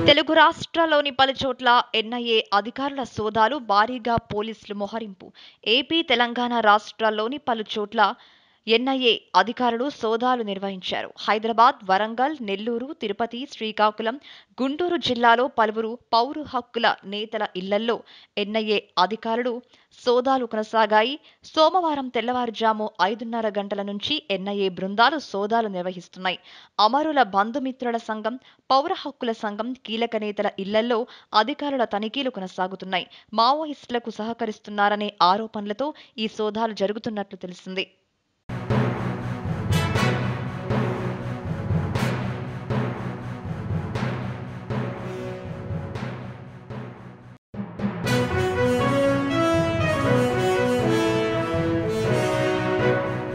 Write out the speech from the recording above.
తెలుగు రాష్ట్రాల్లోని పలు చోట్ల ఎన్ఐఏ అధికారుల సోదాలు భారీగా పోలీసులు మోహరింపు ఏపీ తెలంగాణ రాష్ట్రాల్లోని పలు చోట్ల ఎన్ఐఏ అధికారులు సోదాలు నిర్వహించారు హైదరాబాద్ వరంగల్ నెల్లూరు తిరుపతి శ్రీకాకుళం గుంటూరు జిల్లాలో పలువురు పౌర హక్కుల నేతల ఇళ్లల్లో ఎన్ఐఏ అధికారులు సోదాలు కొనసాగాయి సోమవారం తెల్లవారుజాము ఐదున్నర గంటల నుంచి ఎన్ఐఏ బృందాలు సోదాలు నిర్వహిస్తున్నాయి అమరుల బంధుమిత్రుల సంఘం పౌర హక్కుల సంఘం కీలక నేతల ఇళ్లలో అధికారుల తనిఖీలు కొనసాగుతున్నాయి మావోయిస్టులకు సహకరిస్తున్నారనే ఆరోపణలతో ఈ సోదాలు జరుగుతున్నట్లు తెలిసింది